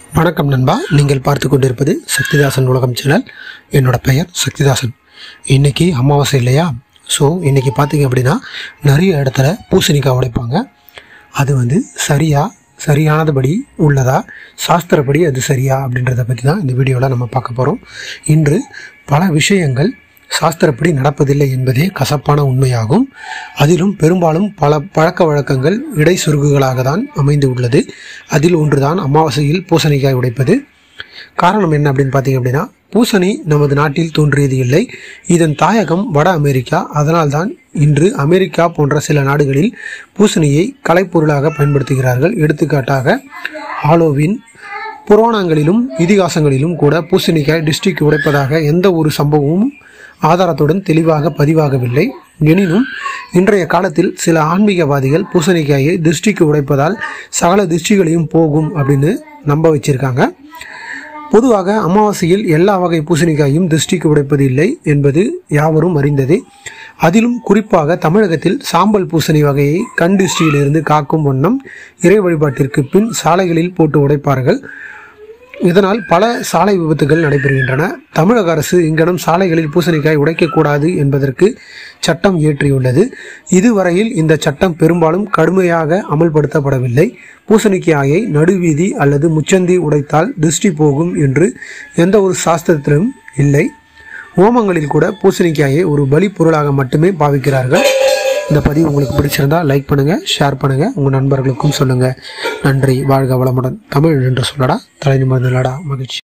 வணக்கம் நண்பா நீங்கள் பார்த்து கொண்டிருப்பது சக்திதாசன் உலகம் சேனல் என்னோட பெயர் சக்திதாசன் இன்னைக்கு அமாவாசை இல்லையா ஸோ இன்னைக்கு பார்த்தீங்க அப்படின்னா நிறைய இடத்துல பூசணிக்காய் உடைப்பாங்க அது வந்து சரியா சரியானதுபடி உள்ளதா சாஸ்திரப்படி அது சரியா அப்படின்றத பற்றி தான் இந்த வீடியோவில் நம்ம பார்க்க போகிறோம் இன்று பல விஷயங்கள் சாஸ்திரப்படி நடப்பதில்லை என்பதே கசப்பான உண்மையாகும் அதிலும் பெரும்பாலும் பல பழக்க வழக்கங்கள் இடை சுருகுகளாக தான் அமைந்து உள்ளது அதில் ஒன்றுதான் அமாவாசையில் பூசணிக்காய் உடைப்பது காரணம் என்ன அப்படின்னு பார்த்தீங்க அப்படின்னா பூசணி நமது நாட்டில் தோன்றியது இல்லை இதன் தாயகம் வட அமெரிக்கா அதனால்தான் இன்று அமெரிக்கா போன்ற சில நாடுகளில் பூசணியை கலைப்பொருளாக பயன்படுத்துகிறார்கள் எடுத்துக்காட்டாக ஹாலோவின் புராணங்களிலும் இதிகாசங்களிலும் கூட பூசணிக்காய் டிஸ்ட்ரிக்ட் உடைப்பதாக எந்த ஒரு சம்பவமும் ஆதாரத்துடன் தெளிவாக பதிவாகவில்லை எனினும் இன்றைய காலத்தில் சில ஆன்மீகவாதிகள் பூசணிக்காயை திருஷ்டிக்கு உடைப்பதால் சகல திருஷ்டிகளையும் போகும் அப்படின்னு நம்ப வச்சிருக்காங்க பொதுவாக அமாவாசையில் எல்லா வகை பூசணிக்காயும் திருஷ்டிக்கு உடைப்பது இல்லை என்பது யாவரும் அறிந்ததே அதிலும் குறிப்பாக தமிழகத்தில் சாம்பல் பூசணி வகையை கண் திருஷ்டியிலிருந்து காக்கும் வண்ணம் இறை வழிபாட்டிற்கு பின் சாலைகளில் போட்டு உடைப்பார்கள் இதனால் பல சாலை விபத்துகள் நடைபெறுகின்றன தமிழக அரசு இங்கனம் சாலைகளில் பூசணிக்காய் உடைக்கக்கூடாது என்பதற்கு சட்டம் இயற்றியுள்ளது இதுவரையில் இந்த சட்டம் பெரும்பாலும் கடுமையாக அமல்படுத்தப்படவில்லை பூசணிக்காயை நடுவீதி அல்லது முச்சந்தி உடைத்தால் திருஷ்டி போகும் என்று எந்த ஒரு சாஸ்திரத்திலும் இல்லை ஹோமங்களில் கூட பூசணிக்காயை ஒரு பலி பொருளாக மட்டுமே பாவிக்கிறார்கள் இந்த பதிவு உங்களுக்கு பிடிச்சிருந்தா லைக் பண்ணுங்க ஷேர் பண்ணுங்க உங்க நண்பர்களுக்கும் சொல்லுங்க நன்றி வாழ்க வளமுடன் தமிழ் என்று சொல்லடா தலை நிமிர்ந்தலடா மகிழ்ச்சி